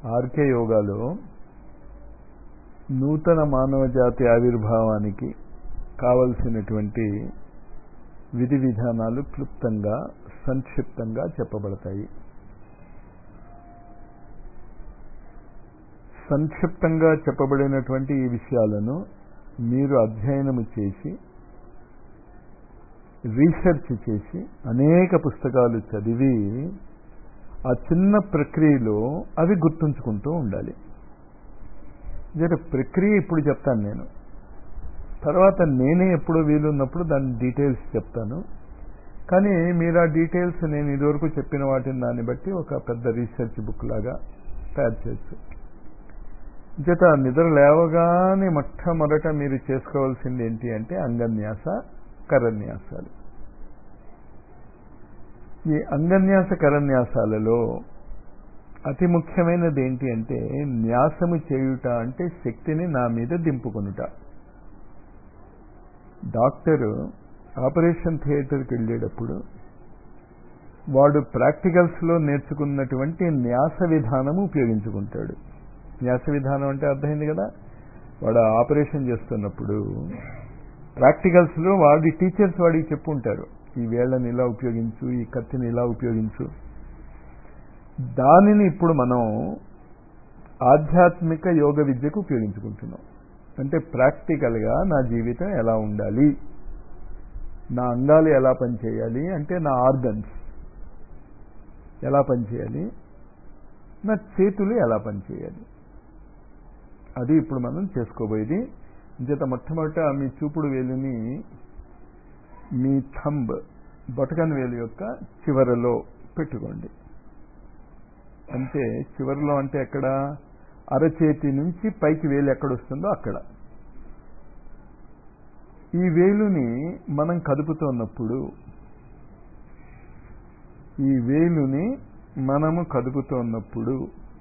RK యోగాలో నూతన మానవ జాతి ఆవిర్భావానికి కావలసినటువంటి విధి విధానాలు క్లుప్తంగా సంక్షిప్తంగా చెప్పబడతాయి సంక్షిప్తంగా చెప్పబడినటువంటి ఈ విషయాలను మీరు అధ్యయనము చేసి రీసెర్చ్ చేసి అనేక పుస్తకాలు చదివి ఆ చిన్న ప్రక్రియలో అవి గుర్తుంచుకుంటూ ఉండాలి జర ప్రక్రియ ఇప్పుడు చెప్తాను నేను తర్వాత నేనే ఎప్పుడు వీలున్నప్పుడు దాని డీటెయిల్స్ చెప్తాను కానీ మీరు ఆ డీటెయిల్స్ నేను ఇదివరకు చెప్పిన వాటిని దాన్ని బట్టి ఒక పెద్ద రీసెర్చ్ బుక్ లాగా తయారు చేయొచ్చు చేత నిద్ర లేవగానే మొట్టమొదట మీరు చేసుకోవాల్సింది ఏంటి అంటే అంగన్యాస కరన్యాసాలు ఈ అంగన్యాస కరన్యాసాలలో అతి ముఖ్యమైనది ఏంటి అంటే న్యాసము చేయుట అంటే శక్తిని నా మీద దింపుకొనుట డాక్టరు ఆపరేషన్ థియేటర్కి వెళ్ళేటప్పుడు వాడు ప్రాక్టికల్స్లో నేర్చుకున్నటువంటి న్యాస విధానం ఉపయోగించుకుంటాడు న్యాస విధానం అంటే అర్థమైంది కదా వాడు ఆపరేషన్ చేస్తున్నప్పుడు ప్రాక్టికల్స్లో వాడి టీచర్స్ వాడికి చెప్పుంటారు ఈ వేళ్ళని ఇలా ఉపయోగించు ఈ కత్తిని ఇలా ఉపయోగించు దానిని ఇప్పుడు మనం ఆధ్యాత్మిక యోగ విద్యకు ఉపయోగించుకుంటున్నాం అంటే ప్రాక్టికల్గా నా జీవితం ఎలా ఉండాలి నా అంగాలు ఎలా పనిచేయాలి అంటే నా ఆర్గన్స్ ఎలా పనిచేయాలి నా చేతులు ఎలా పనిచేయాలి అది ఇప్పుడు మనం చేసుకోబోయేది ఇంచేత మొట్టమొదట మీ చూపుడు వేలుని మీ థంబ్ బొటకన్ వేలు యొక్క చివరలో పెట్టుకోండి అంటే చివరిలో అంటే ఎక్కడ అరచేతి నుంచి పైకి వేలు ఎక్కడ వస్తుందో అక్కడ ఈ వేలుని మనం కదుపుతున్నప్పుడు ఈ వేలుని మనము కదుపుతున్నప్పుడు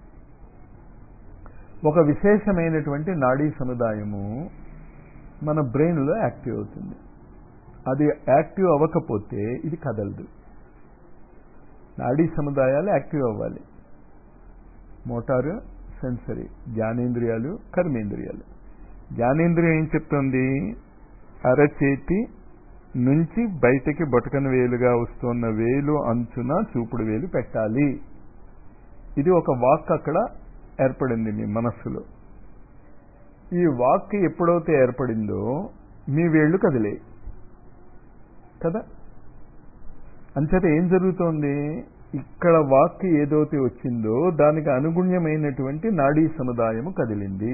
ఒక విశేషమైనటువంటి నాడీ సముదాయము మన బ్రెయిన్లో యాక్టివ్ అవుతుంది అది యాక్టివ్ అవ్వకపోతే ఇది కదలదు నాడీ సముదాయాలు యాక్టివ్ అవ్వాలి మోటారు సెన్సరీ జ్ఞానేంద్రియాలు కర్మేంద్రియాలు జ్ఞానేంద్రియం ఏం చెప్తుంది అరచేతి నుంచి బయటకి బొటకన వేలుగా వస్తున్న వేలు అంచున చూపుడు వేలు పెట్టాలి ఇది ఒక వాక్ అక్కడ ఏర్పడింది మీ మనస్సులో ఈ వాక్ ఎప్పుడైతే ఏర్పడిందో మీ వేళ్ళు కదిలే కదా అంచేత ఏం జరుగుతోంది ఇక్కడ వాక్ ఏదైతే వచ్చిందో దానికి అనుగుణ్యమైనటువంటి నాడీ సముదాయము కదిలింది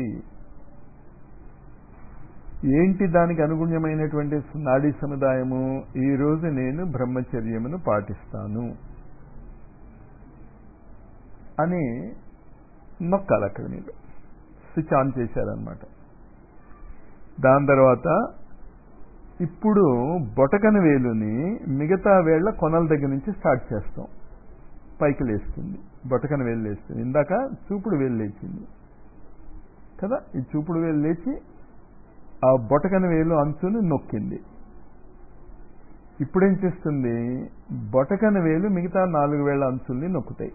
ఏంటి దానికి అనుగుణ్యమైనటువంటి నాడీ సముదాయము ఈ రోజు నేను బ్రహ్మచర్యమును పాటిస్తాను అని నొక్కాలి అక్కడ మీరు స్విచ్ ఆన్ చేశారనమాట దాని తర్వాత ఇప్పుడు బొటకన వేలుని మిగతా వేళ్ల కొనల దగ్గర నుంచి స్టార్ట్ చేస్తాం పైకి లేస్తుంది బొటకన వేలు లేస్తుంది ఇందాక చూపుడు వేలు లేచింది కదా ఈ చూపుడు వేలు లేచి ఆ బొటకన వేలు అంచుని నొక్కింది ఇప్పుడేం చేస్తుంది బొటకన వేలు మిగతా నాలుగు వేల అంచుల్ని నొక్కుతాయి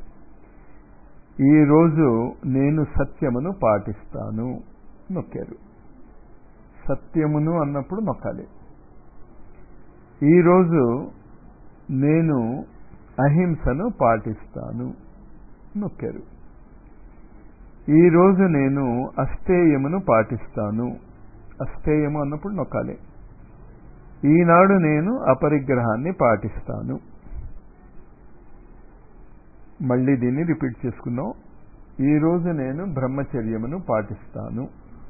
ఈరోజు నేను సత్యమును పాటిస్తాను నొక్కారు సత్యమును అన్నప్పుడు నొక్కాలి ఈరోజు నేను అహింసను పాటిస్తాను నొక్కారు ఈరోజు నేను అస్థేయమును పాటిస్తాను అస్థేయము అన్నప్పుడు నొక్కాలి ఈనాడు నేను అపరిగ్రహాన్ని పాటిస్తాను మళ్ళీ దీన్ని రిపీట్ చేసుకుందాం ఈరోజు నేను బ్రహ్మచర్యమును పాటిస్తాను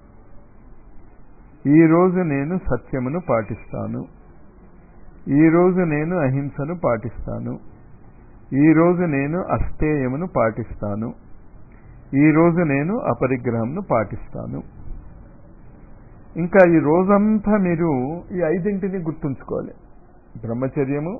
ఈరోజు నేను సత్యమును పాటిస్తాను ఈరోజు నేను అహింసను పాటిస్తాను ఈరోజు నేను అస్థేయమును పాటిస్తాను ఈరోజు నేను అపరిగ్రహంను పాటిస్తాను ఇంకా ఈ రోజంతా మీరు ఈ ఐదింటిని గుర్తుంచుకోవాలి బ్రహ్మచర్యము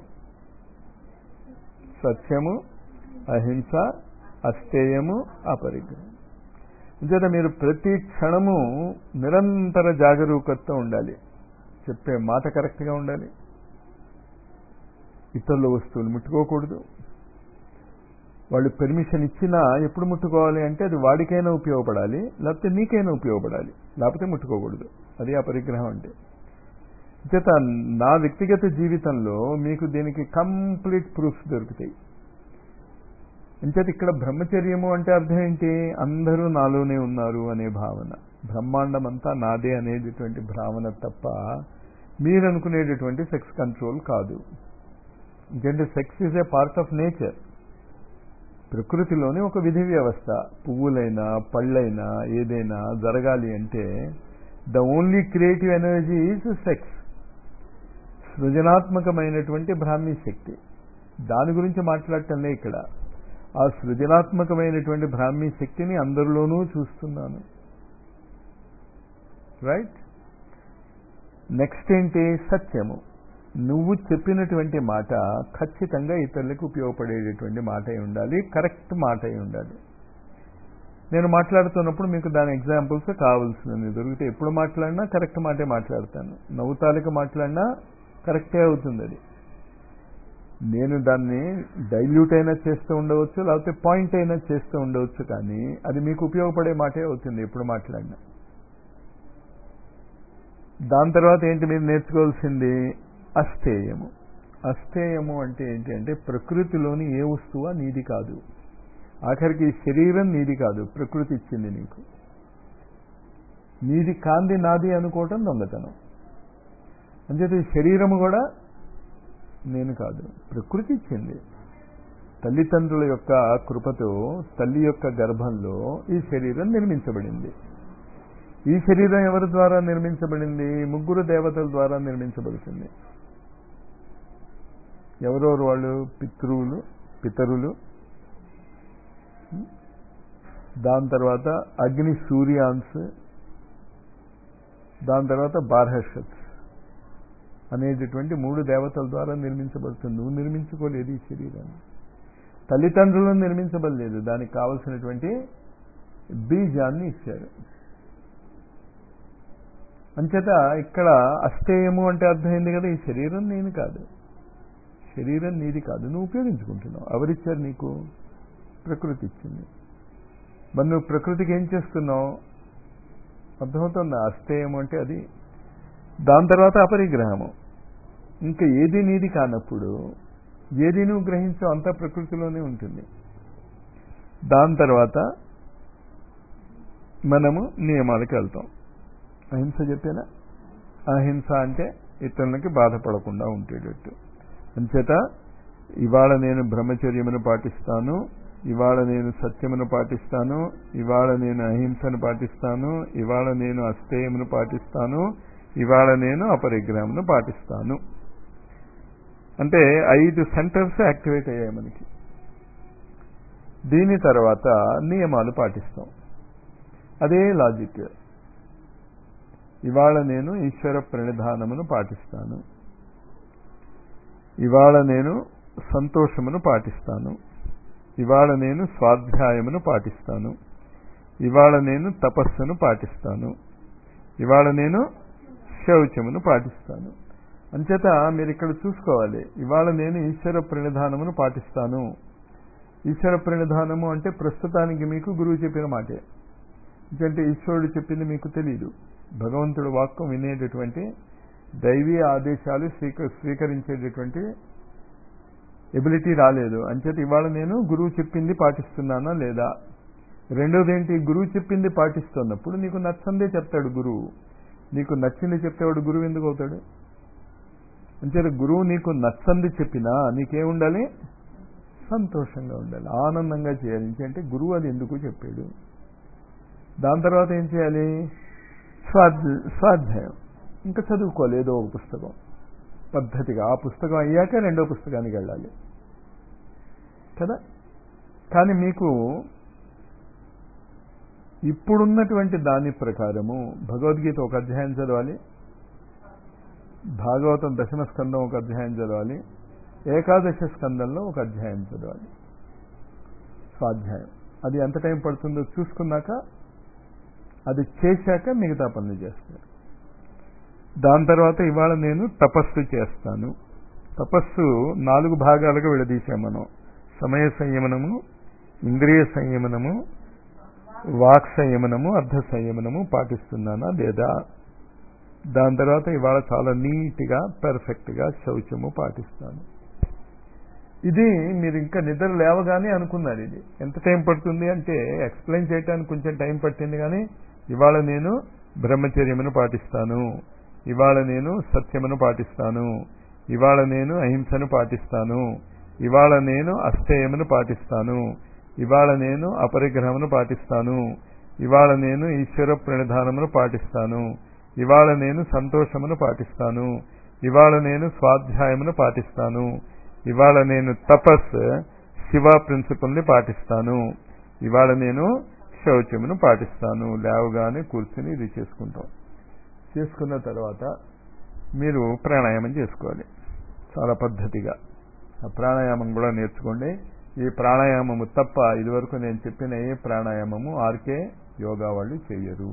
సత్యము అహింస అస్థేయము అపరిగ్రహం అంచేత మీరు ప్రతి క్షణము నిరంతర జాగరూకతతో ఉండాలి చెప్పే మాట కరెక్ట్గా ఉండాలి ఇతరుల వస్తువులు ముట్టుకోకూడదు వాళ్ళు పెర్మిషన్ ఇచ్చినా ఎప్పుడు ముట్టుకోవాలి అంటే అది వాడికైనా ఉపయోగపడాలి లేకపోతే నీకైనా ఉపయోగపడాలి లేకపోతే ముట్టుకోకూడదు అది ఆ పరిగ్రహం అంటే చేత నా వ్యక్తిగత జీవితంలో మీకు దీనికి కంప్లీట్ ప్రూఫ్స్ దొరుకుతాయి అంచేత ఇక్కడ బ్రహ్మచర్యము అంటే అర్థం ఏంటి అందరూ నాలోనే ఉన్నారు అనే భావన బ్రహ్మాండం అంతా నాదే అనేటటువంటి భావన తప్ప మీరు అనుకునేటటువంటి సెక్స్ కంట్రోల్ కాదు ఎందుకంటే sex is a part of nature ప్రకృతిలోని ఒక విధి వ్యవస్థ పువ్వులైనా పళ్ళైనా ఏదైనా జరగాలి అంటే the only creative energy is sex సృజనాత్మకమైనటువంటి బ్రాహ్మీ శక్తి దాని గురించి మాట్లాడటంలే ఇక్కడ ఆ సృజనాత్మకమైనటువంటి బ్రాహ్మీ శక్తిని అందరిలోనూ చూస్తున్నాను రైట్ నెక్స్ట్ ఏంటి సత్యము నువ్వు చెప్పినటువంటి మాట ఖచ్చితంగా ఇతరులకు ఉపయోగపడేటటువంటి మాట అయి ఉండాలి కరెక్ట్ మాట అయి ఉండాలి నేను మాట్లాడుతున్నప్పుడు మీకు దాని ఎగ్జాంపుల్స్ కావాల్సినవి దొరికితే ఎప్పుడు మాట్లాడినా కరెక్ట్ మాటే మాట్లాడతాను నవ్వుతాలిక మాట్లాడినా కరెక్టే అవుతుంది అది నేను దాన్ని డైల్యూట్ అయినా చేస్తూ ఉండవచ్చు లేకపోతే పాయింట్ అయినా చేస్తూ ఉండవచ్చు కానీ అది మీకు ఉపయోగపడే మాటే అవుతుంది ఎప్పుడు మాట్లాడినా దాని తర్వాత ఏంటి మీరు నేర్చుకోవాల్సింది అస్థేయము అస్థేయము అంటే ఏంటి అంటే ప్రకృతిలోని ఏ వస్తువు నీది కాదు ఆఖరికి శరీరం నీది కాదు ప్రకృతి ఇచ్చింది నీకు నీది కాంది నాది అనుకోవటం దొంగతనం అంచేత ఈ శరీరము కూడా నేను కాదు ప్రకృతి ఇచ్చింది తల్లిదండ్రుల యొక్క కృపతో తల్లి యొక్క గర్భంలో ఈ శరీరం నిర్మించబడింది ఈ శరీరం ఎవరి ద్వారా నిర్మించబడింది ముగ్గురు దేవతల ద్వారా నిర్మించబడుతుంది ఎవరెవరు వాళ్ళు పితృవులు పితరులు దాని తర్వాత అగ్ని సూర్యాన్స్ దాని తర్వాత బార్హషత్స్ అనేటటువంటి మూడు దేవతల ద్వారా నిర్మించబడుతుంది నువ్వు నిర్మించుకోలేదు ఈ శరీరాన్ని తల్లిదండ్రులను నిర్మించబడలేదు దానికి కావలసినటువంటి బీజాన్ని ఇచ్చారు అంచేత ఇక్కడ అస్థేయము అంటే అర్థమైంది కదా ఈ శరీరం నేను కాదు శరీరం నీది కాదు నువ్వు ఉపయోగించుకుంటున్నావు ఎవరిచ్చారు నీకు ప్రకృతి ఇచ్చింది మరి నువ్వు ప్రకృతికి ఏం చేస్తున్నావు అర్థమవుతుంది అస్థేయము అంటే అది దాని తర్వాత అపరిగ్రహము ఇంకా ఏది నీది కానప్పుడు ఏది నువ్వు గ్రహించావు అంతా ప్రకృతిలోనే ఉంటుంది దాని తర్వాత మనము నియమాలకు వెళ్తాం అహింస చెప్పేనా అహింస అంటే ఇతరులకి బాధపడకుండా ఉండేటట్టు అంచేత ఇవాళ నేను బ్రహ్మచర్యమును పాటిస్తాను ఇవాళ నేను సత్యమును పాటిస్తాను ఇవాళ నేను అహింసను పాటిస్తాను ఇవాళ నేను అస్థేయమును పాటిస్తాను ఇవాళ నేను అపరిగ్రహమును పాటిస్తాను అంటే ఐదు సెంటర్స్ యాక్టివేట్ అయ్యాయి మనకి దీని తర్వాత నియమాలు పాటిస్తాం అదే లాజిక్ ఇవాళ నేను ఈశ్వర ప్రణిధానమును పాటిస్తాను ఇవాళ నేను సంతోషమును పాటిస్తాను ఇవాళ నేను స్వాధ్యాయమును పాటిస్తాను ఇవాళ నేను తపస్సును పాటిస్తాను ఇవాళ నేను శౌచమును పాటిస్తాను అంచేత మీరు ఇక్కడ చూసుకోవాలి ఇవాళ నేను ఈశ్వర ప్రణిధానమును పాటిస్తాను ఈశ్వర ప్రణిధానము అంటే ప్రస్తుతానికి మీకు గురువు చెప్పిన మాటే ఎందుకంటే ఈశ్వరుడు చెప్పింది మీకు తెలియదు భగవంతుడు వాక్యం వినేటటువంటి దైవీ ఆదేశాలు స్వీక స్వీకరించేటటువంటి ఎబిలిటీ రాలేదు అంచేత ఇవాళ నేను గురువు చెప్పింది పాటిస్తున్నానా లేదా రెండోది ఏంటి గురువు చెప్పింది పాటిస్తున్నప్పుడు నీకు నచ్చందే చెప్తాడు గురువు నీకు నచ్చింది చెప్తేవాడు గురువు ఎందుకు అవుతాడు అంచేత గురువు నీకు నచ్చంది చెప్పినా నీకేం ఉండాలి సంతోషంగా ఉండాలి ఆనందంగా చేయాలి ఎందుకంటే గురువు అది ఎందుకు చెప్పాడు దాని తర్వాత ఏం చేయాలి స్వాధ స్వాధ్యాయం ఇంకా చదువుకోవాలి ఏదో ఒక పుస్తకం పద్ధతిగా ఆ పుస్తకం అయ్యాక రెండో పుస్తకానికి వెళ్ళాలి కదా కానీ మీకు ఇప్పుడున్నటువంటి దాని ప్రకారము భగవద్గీత ఒక అధ్యాయం చదవాలి భాగవతం దశమ స్కందం ఒక అధ్యాయం చదవాలి ఏకాదశ స్కందంలో ఒక అధ్యాయం చదవాలి స్వాధ్యాయం అది ఎంత టైం పడుతుందో చూసుకున్నాక అది చేశాక మిగతా పనులు చేస్తారు దాని తర్వాత ఇవాళ నేను తపస్సు చేస్తాను తపస్సు నాలుగు భాగాలుగా విడదీశాం మనం సమయ సంయమనము ఇంద్రియ సంయమనము వాక్ సంయమనము అర్ధ సంయమనము పాటిస్తున్నానా లేదా దాని తర్వాత ఇవాళ చాలా నీట్గా పర్ఫెక్ట్గా శౌచము పాటిస్తాను ఇది మీరు ఇంకా నిద్ర లేవగానే అనుకున్నారు ఇది ఎంత టైం పడుతుంది అంటే ఎక్స్ప్లెయిన్ చేయడానికి కొంచెం టైం పట్టింది కానీ ఇవాళ నేను బ్రహ్మచర్యమును పాటిస్తాను ఇవాళ నేను సత్యమును పాటిస్తాను ఇవాళ నేను అహింసను పాటిస్తాను ఇవాళ నేను అస్థేయమును పాటిస్తాను ఇవాళ నేను అపరిగ్రహమును పాటిస్తాను ఇవాళ నేను ఈశ్వర ప్రణిధానమును పాటిస్తాను ఇవాళ నేను సంతోషమును పాటిస్తాను ఇవాళ నేను స్వాధ్యాయమును పాటిస్తాను ఇవాళ నేను తపస్ శివ ప్రిన్సిపల్ని పాటిస్తాను ఇవాళ నేను శౌచమును పాటిస్తాను లేవగానే కూర్చుని ఇది చేసుకుంటాం చేసుకున్న తర్వాత మీరు ప్రాణాయామం చేసుకోవాలి చాలా పద్ధతిగా ఆ ప్రాణాయామం కూడా నేర్చుకోండి ఈ ప్రాణాయామము తప్ప ఇదివరకు నేను చెప్పిన ఏ ప్రాణాయామము ఆర్కే యోగా వాళ్ళు చెయ్యరు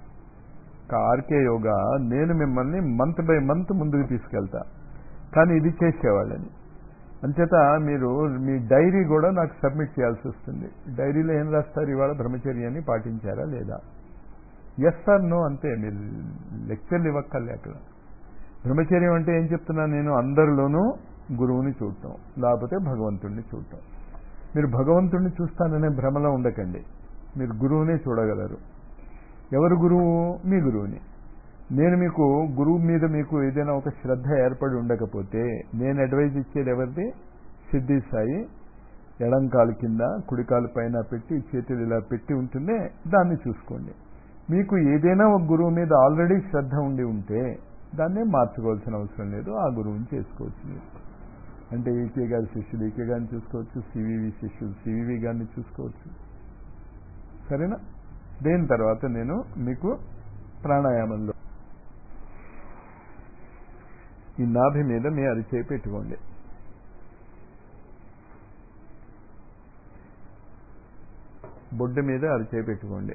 ఆర్కే యోగా నేను మిమ్మల్ని మంత్ బై మంత్ ముందుకు తీసుకెళ్తా కానీ ఇది చేసేవాళ్ళని అంచేత మీరు మీ డైరీ కూడా నాకు సబ్మిట్ చేయాల్సి వస్తుంది డైరీలో ఏం రాస్తారు ఇవాళ బ్రహ్మచర్యాన్ని పాటించారా లేదా ఎస్ ఆర్ నో అంతే మీరు లెక్చర్లు ఇవ్వక్కర్లే అక్కడ బ్రహ్మచర్యం అంటే ఏం చెప్తున్నాను నేను అందరిలోనూ గురువుని చూడటం లేకపోతే భగవంతుడిని చూడటం మీరు భగవంతుడిని చూస్తాననే భ్రమలో ఉండకండి మీరు గురువునే చూడగలరు ఎవరు గురువు మీ గురువుని నేను మీకు గురువు మీద మీకు ఏదైనా ఒక శ్రద్ధ ఏర్పడి ఉండకపోతే నేను అడ్వైజ్ ఇచ్చేది ఎవరిది సిద్ధి సాయి ఎడంకాలు కింద కుడికాలు పైన పెట్టి చేతులు ఇలా పెట్టి ఉంటుందే దాన్ని చూసుకోండి మీకు ఏదైనా ఒక గురువు మీద ఆల్రెడీ శ్రద్ధ ఉండి ఉంటే దాన్నే మార్చుకోవాల్సిన అవసరం లేదు ఆ గురువుని చేసుకోవచ్చు మీరు అంటే ఈకే గారి శిష్యులు ఈకే గారిని చూసుకోవచ్చు సివివి శిష్యులు సివివి గారిని చూసుకోవచ్చు సరేనా దేని తర్వాత నేను మీకు ప్రాణాయామంలో ఈ నాభి మీద మీ అరిచేయి పెట్టుకోండి బొడ్డు మీద అరిచేయి పెట్టుకోండి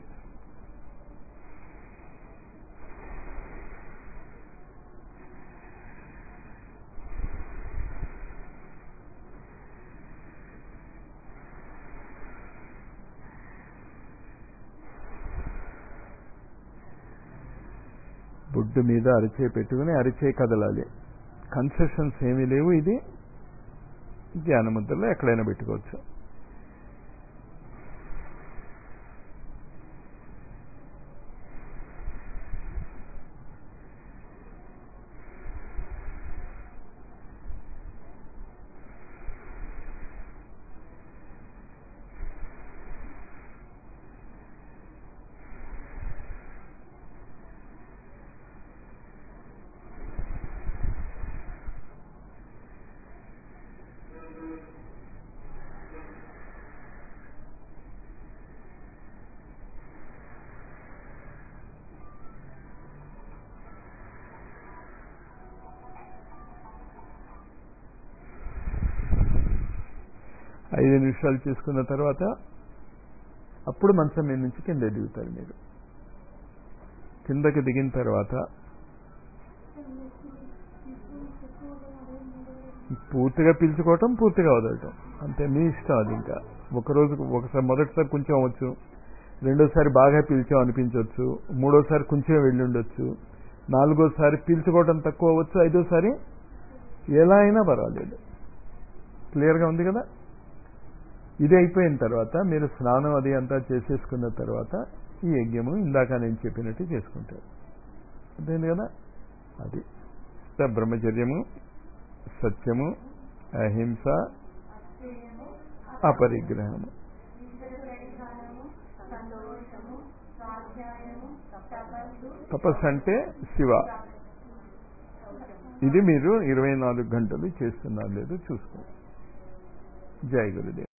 బొడ్డు మీద అరిచే పెట్టుకుని అరిచే కదలాలి కన్సెషన్స్ ఏమీ లేవు ఇది ధ్యాన ముద్రలో ఎక్కడైనా పెట్టుకోవచ్చు ఐదు నిమిషాలు చేసుకున్న తర్వాత అప్పుడు మంచం మీద నుంచి కింద దిగుతారు మీరు కిందకి దిగిన తర్వాత పూర్తిగా పీల్చుకోవటం పూర్తిగా వదలటం అంతే మీ ఇష్టం అది ఇంకా ఒకరోజు ఒకసారి మొదటిసారి కొంచెం అవ్వచ్చు రెండోసారి బాగా పీల్చాం అనిపించవచ్చు మూడోసారి కొంచెం వెళ్ళి ఉండొచ్చు నాలుగోసారి పీల్చుకోవడం తక్కువ అవ్వచ్చు ఐదోసారి ఎలా అయినా పర్వాలేదు క్లియర్గా ఉంది కదా ఇది అయిపోయిన తర్వాత మీరు స్నానం అది అంతా చేసేసుకున్న తర్వాత ఈ యజ్ఞము ఇందాక నేను చెప్పినట్టు చేసుకుంటారు అర్థమైంది కదా అది బ్రహ్మచర్యము సత్యము అహింస అపరిగ్రహము తపస్సు అంటే శివ ఇది మీరు ఇరవై నాలుగు గంటలు చేస్తున్నారు లేదో చూసుకోండి జై గురుదేవ్